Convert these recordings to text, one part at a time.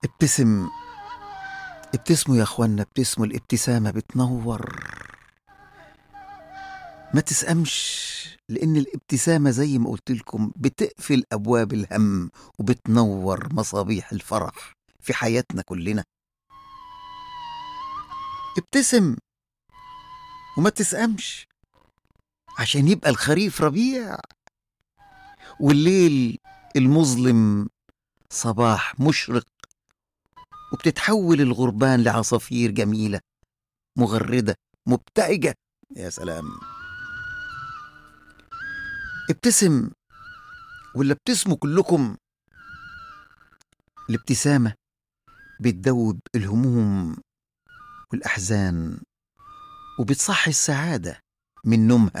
ابتسم ابتسموا يا اخوانا ابتسموا الابتسامة بتنور ما تسأمش لأن الابتسامة زي ما قلت لكم بتقفل أبواب الهم وبتنور مصابيح الفرح في حياتنا كلنا ابتسم وما تسأمش عشان يبقى الخريف ربيع والليل المظلم صباح مشرق وبتتحول الغربان لعصافير جميلة مغردة مبتهجة يا سلام ابتسم ولا ابتسموا كلكم الابتسامة بتدوب الهموم والأحزان وبتصحي السعادة من نومها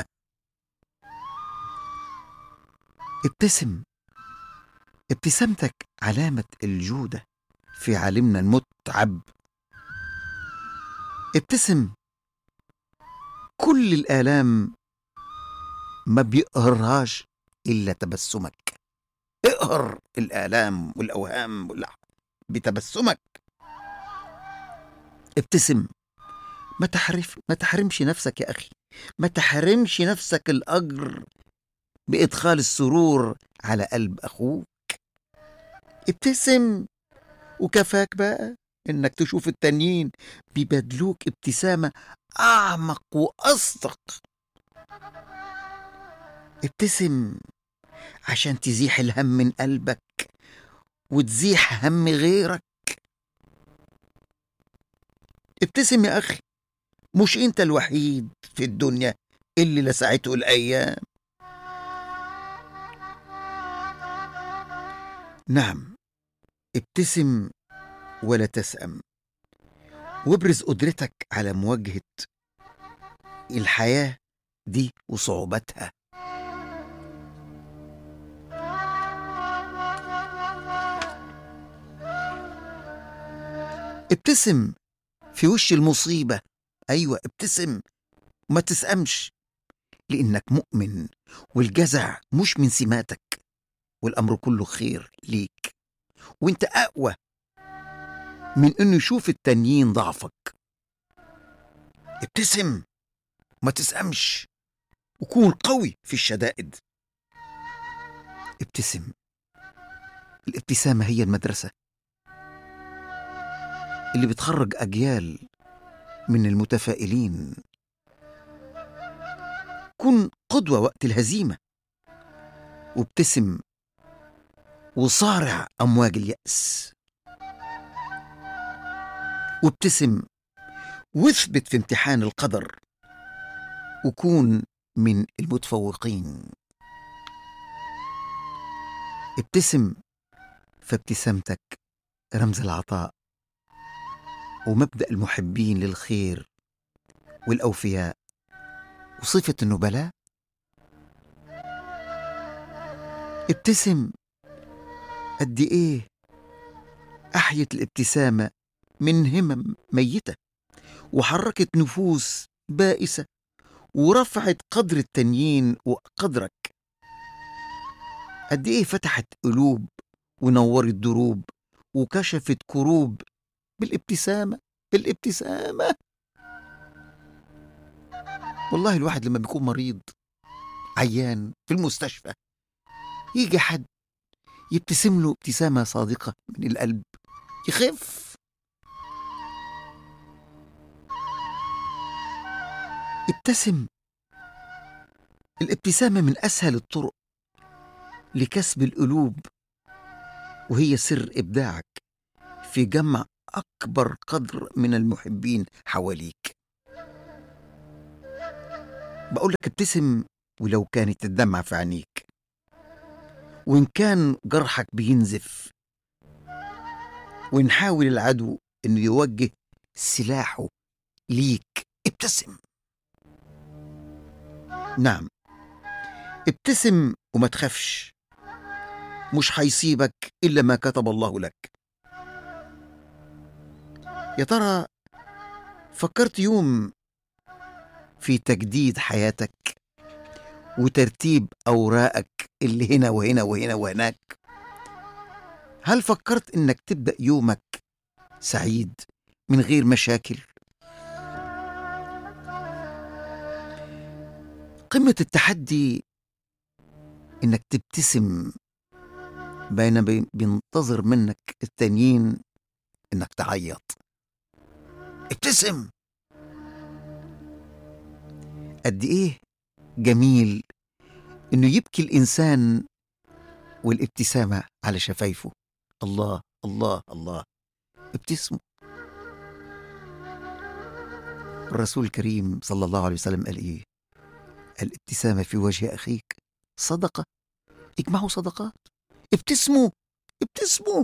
ابتسم ابتسامتك علامة الجودة في عالمنا المتعب ابتسم كل الآلام ما بيقهرهاش إلا تبسمك اقهر الآلام والأوهام والأح- بتبسمك ابتسم ما تحرف ما تحرمش نفسك يا أخي ما تحرمش نفسك الأجر بإدخال السرور على قلب أخوك ابتسم وكفاك بقى إنك تشوف التانيين بيبادلوك ابتسامة أعمق وأصدق ابتسم عشان تزيح الهم من قلبك وتزيح هم غيرك ابتسم يا أخي مش أنت الوحيد في الدنيا اللي لسعته الأيام نعم ابتسم ولا تسأم وابرز قدرتك على مواجهة الحياة دي وصعوباتها ابتسم في وش المصيبة أيوة ابتسم وما تسأمش لأنك مؤمن والجزع مش من سماتك والأمر كله خير ليك وانت أقوى من إنه يشوف التانيين ضعفك ابتسم ما تسأمش وكون قوي في الشدائد ابتسم الابتسامة هي المدرسة اللي بتخرج أجيال من المتفائلين كن قدوة وقت الهزيمة وابتسم وصارع أمواج اليأس وابتسم واثبت في امتحان القدر وكون من المتفوقين ابتسم فابتسامتك رمز العطاء ومبدأ المحبين للخير والأوفياء وصفة النبلاء ابتسم قد إيه أحيت الابتسامة من همم ميتة وحركت نفوس بائسة ورفعت قدر التانيين وقدرك قد إيه فتحت قلوب ونورت دروب وكشفت كروب بالابتسامة بالابتسامة والله الواحد لما بيكون مريض عيان في المستشفى يجي حد يبتسم له ابتسامة صادقة من القلب يخف ابتسم الابتسامة من أسهل الطرق لكسب القلوب وهي سر إبداعك في جمع أكبر قدر من المحبين حواليك بقول لك ابتسم ولو كانت الدمعة في عينيك وإن كان جرحك بينزف ونحاول العدو إنه يوجه سلاحه ليك ابتسم نعم ابتسم وما تخافش مش هيصيبك إلا ما كتب الله لك يا ترى فكرت يوم في تجديد حياتك وترتيب أوراقك اللي هنا وهنا وهنا وهناك هل فكرت إنك تبدأ يومك سعيد من غير مشاكل قمة التحدي إنك تبتسم بين بينتظر منك التانيين إنك تعيط ابتسم قد إيه جميل إنه يبكي الإنسان والابتسامة على شفايفه الله الله الله ابتسموا الرسول الكريم صلى الله عليه وسلم قال إيه الابتسامة في وجه أخيك صدقة اجمعوا صدقات ابتسموا ابتسموا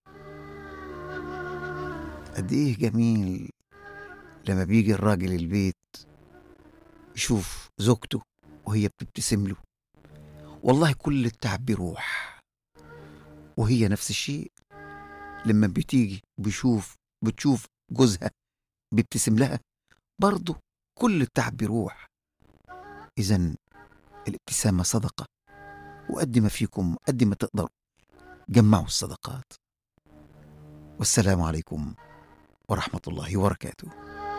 قد ايه جميل لما بيجي الراجل البيت يشوف زوجته وهي بتبتسم له والله كل التعب بيروح وهي نفس الشيء لما بتيجي بيشوف بتشوف جوزها بيبتسم لها برضه كل التعب بيروح إذا الابتسامة صدقة وقد ما فيكم قد ما تقدروا جمعوا الصدقات والسلام عليكم ورحمة الله وبركاته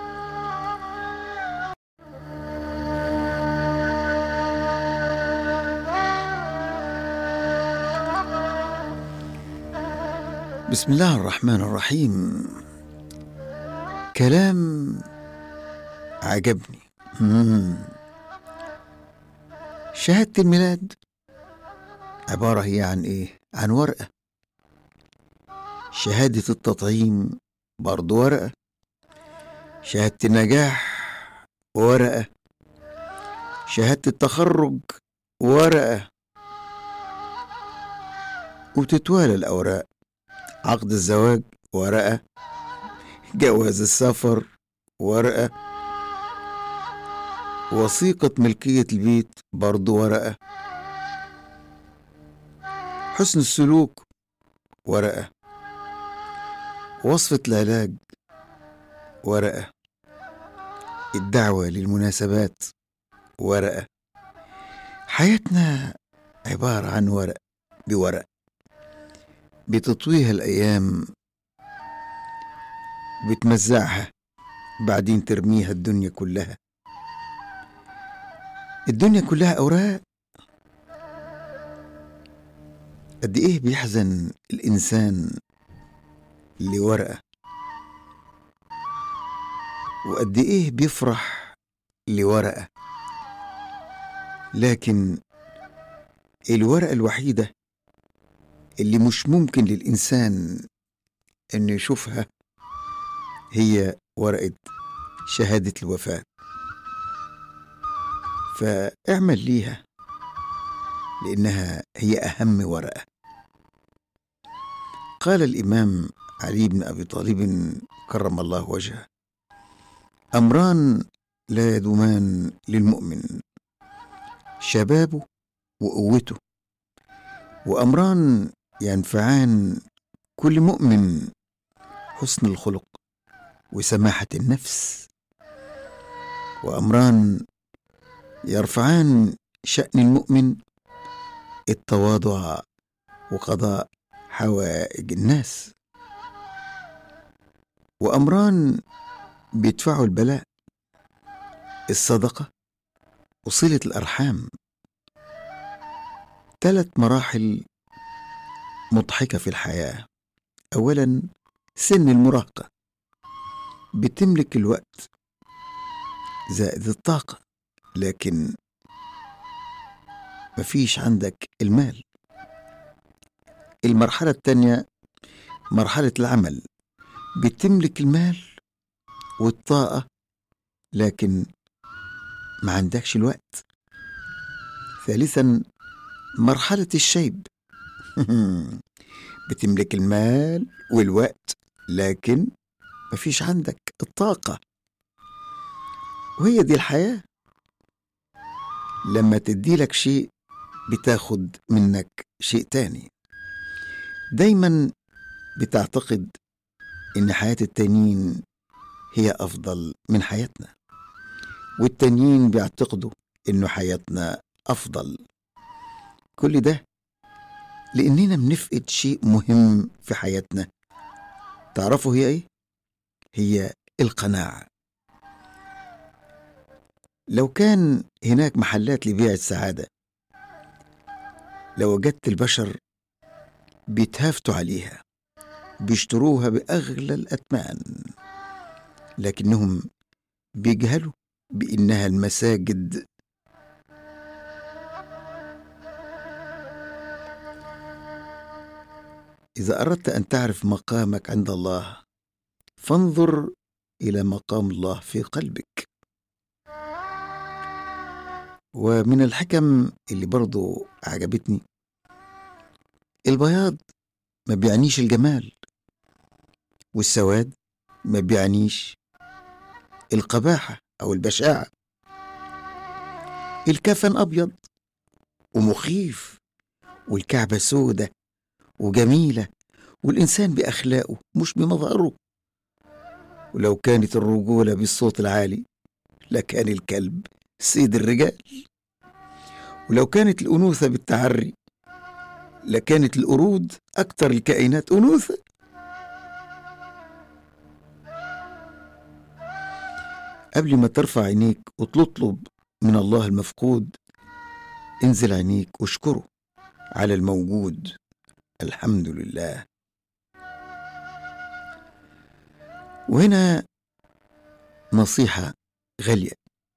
بسم الله الرحمن الرحيم كلام عجبني مم. شهادة الميلاد عبارة هي عن إيه؟ عن ورقة شهادة التطعيم برضو ورقة شهادة النجاح ورقة شهادة التخرج ورقة وتتوالى الأوراق عقد الزواج ورقة جواز السفر ورقة وثيقة ملكية البيت برضو ورقة حسن السلوك ورقة وصفة العلاج ورقة الدعوة للمناسبات ورقة حياتنا عبارة عن ورق بورق بتطويها الأيام بتمزعها بعدين ترميها الدنيا كلها الدنيا كلها أوراق قد إيه بيحزن الإنسان لورقة وقد إيه بيفرح لورقة لكن الورقة الوحيدة اللي مش ممكن للإنسان إنه يشوفها هي ورقة شهادة الوفاة فاعمل ليها لأنها هي أهم ورقة قال الإمام علي بن أبي طالب كرم الله وجهه أمران لا يدومان للمؤمن شبابه وقوته وأمران ينفعان كل مؤمن حسن الخلق وسماحة النفس وأمران يرفعان شأن المؤمن التواضع وقضاء حوائج الناس وأمران بيدفعوا البلاء الصدقة وصلة الأرحام ثلاث مراحل مضحكة في الحياة أولا سن المراهقة بتملك الوقت زائد الطاقة لكن مفيش عندك المال المرحلة الثانية مرحلة العمل بتملك المال والطاقة لكن ما عندكش الوقت ثالثا مرحلة الشيب بتملك المال والوقت لكن مفيش عندك الطاقة وهي دي الحياة لما تديلك شيء بتاخد منك شيء تاني دايما بتعتقد ان حياة التانيين هي افضل من حياتنا والتانيين بيعتقدوا انه حياتنا افضل كل ده لاننا بنفقد شيء مهم في حياتنا تعرفوا هي ايه هي القناعة لو كان هناك محلات لبيع السعادة لوجدت البشر بيتهافتوا عليها بيشتروها بأغلى الأثمان لكنهم بيجهلوا بإنها المساجد إذا أردت أن تعرف مقامك عند الله فانظر إلى مقام الله في قلبك ومن الحكم اللي برضو عجبتني البياض ما بيعنيش الجمال والسواد ما بيعنيش القباحة أو البشاعة الكفن أبيض ومخيف والكعبة سودة وجميلة والإنسان بأخلاقه مش بمظهره ولو كانت الرجولة بالصوت العالي لكان الكلب سيد الرجال ولو كانت الأنوثة بالتعري لكانت القرود أكثر الكائنات أنوثة قبل ما ترفع عينيك وتطلب من الله المفقود انزل عينيك واشكره على الموجود الحمد لله وهنا نصيحة غالية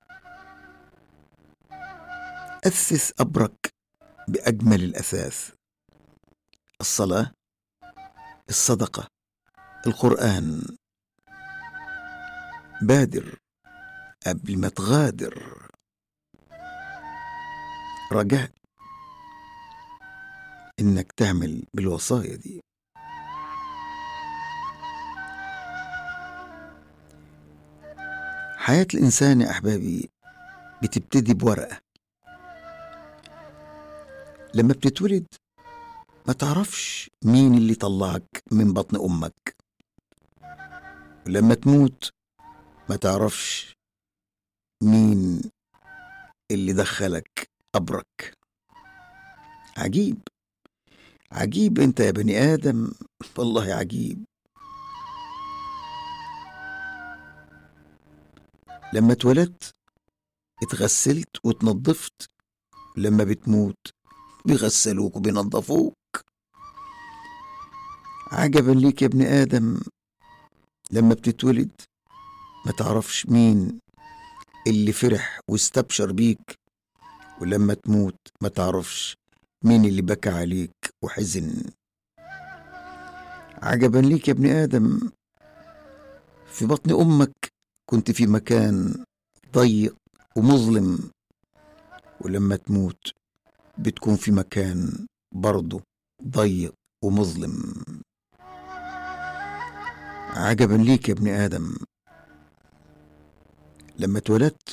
أسس أبرك بأجمل الأثاث الصلاة الصدقة القرآن بادر قبل ما تغادر رجاء إنك تعمل بالوصايا دي حياة الإنسان يا أحبابي بتبتدي بورقة لما بتتولد ما تعرفش مين اللي طلعك من بطن أمك ولما تموت ما تعرفش مين اللي دخلك قبرك عجيب عجيب انت يا بني ادم والله عجيب لما اتولدت اتغسلت واتنضفت لما بتموت بيغسلوك وبينضفوك عجبا ليك يا ابن ادم لما بتتولد ما تعرفش مين اللي فرح واستبشر بيك ولما تموت ما تعرفش مين اللي بكى عليك وحزن عجبا ليك يا ابن آدم في بطن أمك كنت في مكان ضيق ومظلم ولما تموت بتكون في مكان برضه ضيق ومظلم عجبا ليك يا ابن آدم لما اتولدت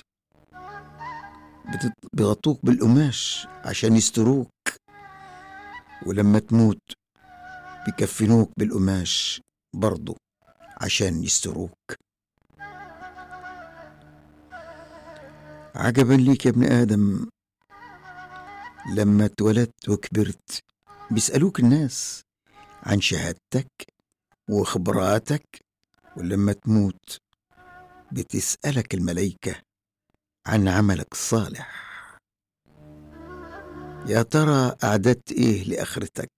بيغطوك بالقماش عشان يستروك ولما تموت بيكفنوك بالقماش برضه عشان يستروك عجبا ليك يا ابن آدم لما اتولدت وكبرت بيسألوك الناس عن شهادتك وخبراتك ولما تموت بتسألك الملائكة عن عملك الصالح يا ترى أعددت إيه لآخرتك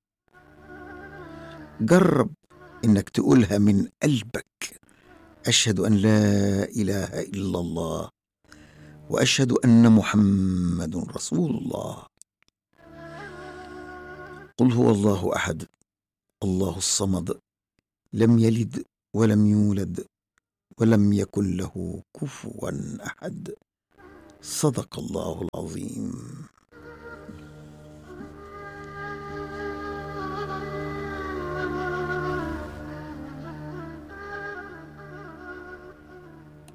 جرب إنك تقولها من قلبك أشهد أن لا إله إلا الله وأشهد أن محمد رسول الله قل هو الله أحد الله الصمد لم يلد ولم يولد ولم يكن له كفوا احد صدق الله العظيم